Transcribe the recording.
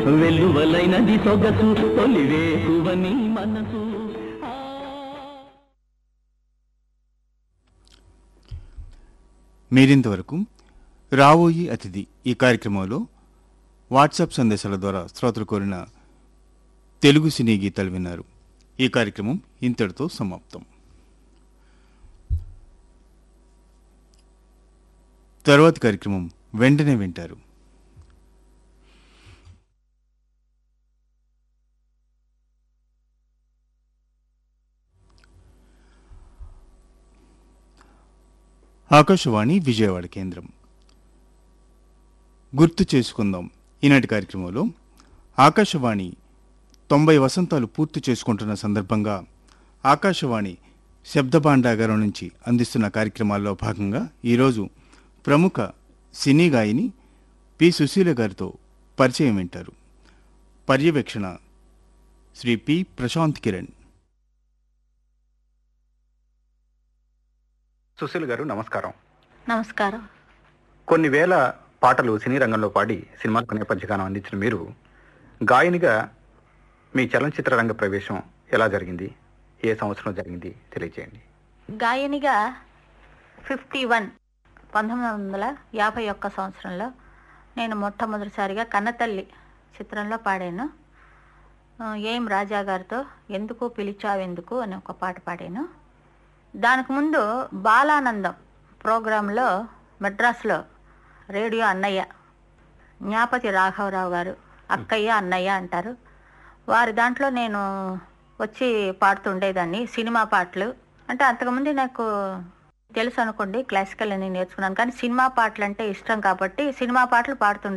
వెల్లువలైనది సొగసు తొలివేకువని మనసు ఆ మీరింతవరకు రావోయి అతిథి ఈ కార్యక్రమంలో వాట్సాప్ సందేశాల ద్వారా శ్రోతలు కోరిన తెలుగు సినీ గీతాలు విన్నారు ఈ కార్యక్రమం ఇంతటితో సమాప్తం తరువాతి కార్యక్రమం వెంటనే వింటారు ఆకాశవాణి విజయవాడ కేంద్రం గుర్తు చేసుకుందాం ఈనాటి కార్యక్రమంలో ఆకాశవాణి తొంభై వసంతాలు పూర్తి చేసుకుంటున్న సందర్భంగా ఆకాశవాణి శబ్ద భాండాగారం నుంచి అందిస్తున్న కార్యక్రమాల్లో భాగంగా ఈరోజు ప్రముఖ సినీ గాయని పి సుశీల గారితో పరిచయం వింటారు పర్యవేక్షణ శ్రీ పి ప్రశాంత్ కిరణ్ సుశీల్ గారు నమస్కారం నమస్కారం కొన్ని వేల పాటలు సినీ రంగంలో పాడి సినిమాలకు నేపథ్యగానం అందించిన మీరు గాయనిగా మీ చలనచిత్ర రంగ ప్రవేశం ఎలా జరిగింది ఏ సంవత్సరం జరిగింది తెలియజేయండి గాయనిగా ఫిఫ్టీ వన్ పంతొమ్మిది వందల యాభై ఒక్క సంవత్సరంలో నేను మొట్టమొదటిసారిగా కన్నతల్లి చిత్రంలో పాడాను ఆ, ఏం రాజా గారితో ఎందుకు పిలిచావెందుకు అని ఒక పాట పాడాను దానికి ముందు బాలానందం ప్రోగ్రాంలో మెడ్రాస్లో రేడియో అన్నయ్య జ్ఞాపతి రాఘవరావు గారు అక్కయ్య అన్నయ్య అంటారు వారి దాంట్లో నేను వచ్చి పాడుతుండేదాన్ని సినిమా పాటలు అంటే అంతకుముందు నాకు తెలుసు అనుకోండి క్లాసికల్ అని నేర్చుకున్నాను కానీ సినిమా పాటలు అంటే ఇష్టం కాబట్టి సినిమా పాటలు పాడుతుండే